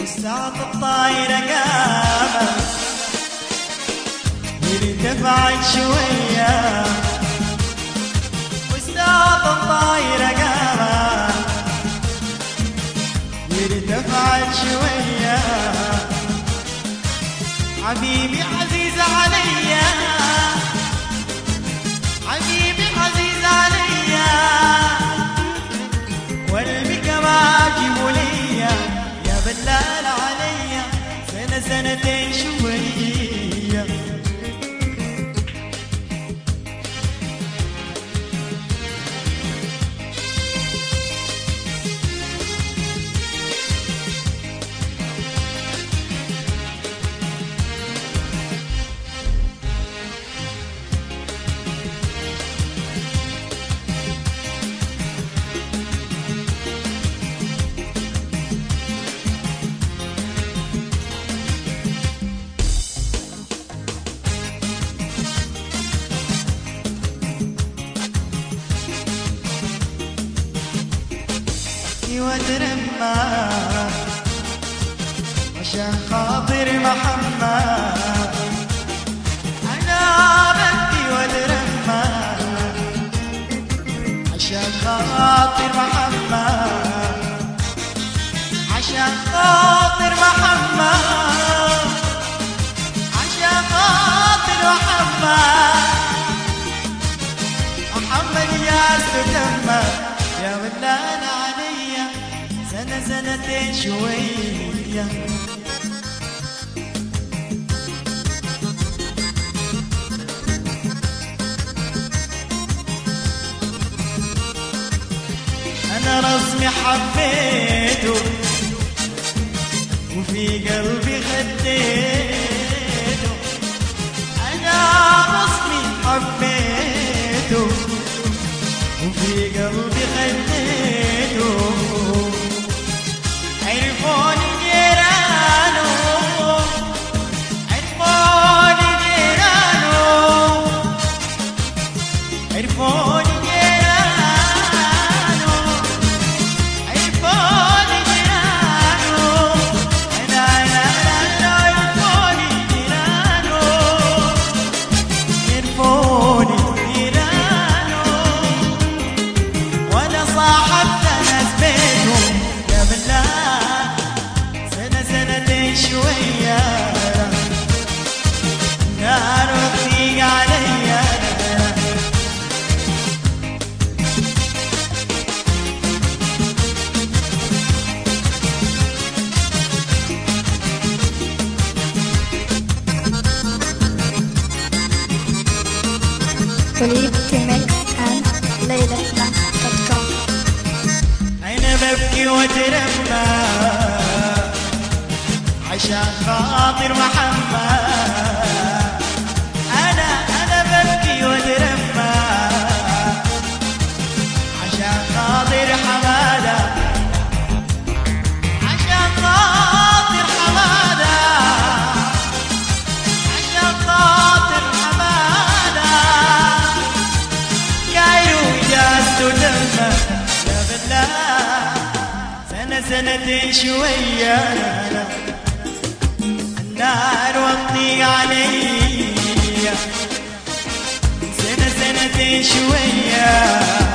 والساعة الطايرة قامت ارتفعت شوية والساعة الطايرة قامت ارتفعت شوية حبيبي عزيز عليا حبيبي عزيز عليا والبك ما اجيبه ليا يا بلال عليا سنة سنتين شوية وترمى عشان خاطر محمد انا ببكي واترمى عشان خاطر محمد عشان خاطر محمد عشان خاطر محمد محمد يا ستمة يا ولان عليا سنة سنتين شوية أنا رسمي حبيته وفي قلبي خديته أنا رسمي حبيته وفي قلبي خديته عرفوني جيرانه عرفوني جيرانه عرفوني جيرانه عرفوني جيرانه أنا أنا أنا عرفوني جيرانه عرفوني جيرانه وانا صاحبت ناس بينهم يا بالله سنة سنتين شوية نار وتضيق عليا Philippe Timex and Leila dot com. انا ببكي واترمى عشان خاطر محمد انا انا ببكي واترمى عشان خاطر حماده عشان خاطر حماده عشان خاطر حماده كايرو جاز ودمه يا بالله سنة سنتين شوية النار وطي علي سنة سنتين شوية